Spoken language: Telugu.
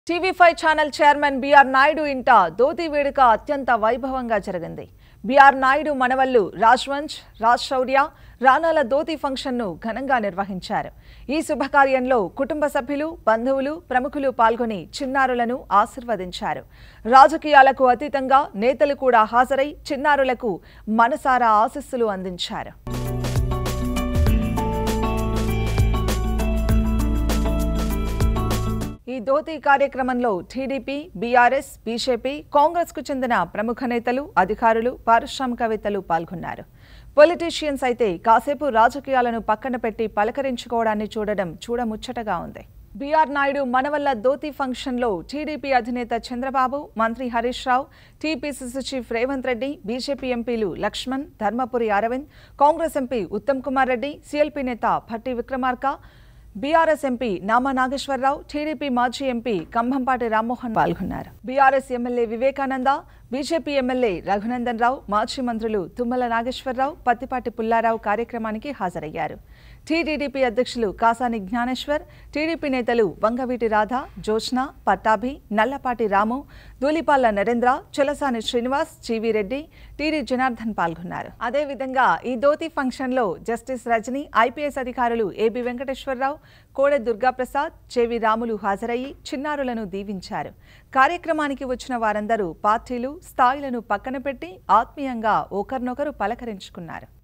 TV five channel chairman B నాయుడు ఇంట దోతి వేడుక అత్యంత వైభవంగా జరిగింది బీఆర్ నాయుడు మనవల్లు రాజ్వంశ్ రాజ్ శౌర్య రానాల దోతి ఫంక్షన్ను ఘనంగా నిర్వహించారు ఈ శుభకార్యంలో కుటుంబ సభ్యులు బంధువులు ప్రముఖులు పాల్గొని చిన్నారులను ఆశీర్వదించారు రాజకీయాలకు అతీతంగా నేతలు కూడా హాజరై చిన్నారులకు మనసారా ఆశీస్సులు అందించారు ఈ దోతీ కార్యక్రమంలో టీడీపీ బీఆర్ఎస్ బీజేపీ కాంగ్రెస్ కు చెందిన ప్రముఖ నేతలు అధికారులు పారిశ్రామికవేత్తలు పాల్గొన్నారు పొలిటీషియన్స్ అయితే కాసేపు రాజకీయాలను పక్కన పెట్టి పలకరించుకోవడాన్ని చూడడం చూడముచ్చటగా ఉంది బీఆర్ నాయుడు మనవల్ల దోతి ఫంక్షన్లో టీడీపీ అధినేత చంద్రబాబు మంత్రి Harish Rao TPCC chief Revanth Reddy BJP ఎంపీలు Laxman Dharmapuri Arvind Congress MP Uttam Kumar Reddy CLP నేత Bhatti Vikramarka BRS MP Nama Nageswararao TDP మాజీ ఎంపీ కంభంపాటి రామ్మోహన్ పాల్గొన్నారు BRS MLA Vivekananda BJP MLA Raghunandan Rao మాజీ మంత్రులు తుమ్మల నాగేశ్వరరావు పత్తిపాటి పుల్లారావు కార్యక్రమానికి హాజరయ్యారు టీడీడీపీ అధ్యక్షులు కాసాని జ్ఞానేశ్వర్ టీడీపీ నేతలు వంగవీటి రాధ జోష్న పట్టాభి నల్లపాటి రాము దూలిపాల్ల నరేంద్ర చలసాని శ్రీనివాస్ జీవీ రెడ్డి టీడీ జనార్దన్ పాల్గొన్నారు అదేవిధంగా ఈ దోతి ఫంక్షన్లో జస్టిస్ రజని ఐపీఎస్ అధికారులు ఏబి వెంకటేశ్వరరావు కోడె దుర్గాప్రసాద్ చెవి రాములు హాజరయ్యి చిన్నారులను దీవించారు కార్యక్రమానికి వచ్చిన వారందరూ పార్టీలు స్థాయిలను పక్కన పెట్టి ఆత్మీయంగా ఒకరినొకరు పలకరించుకున్నారు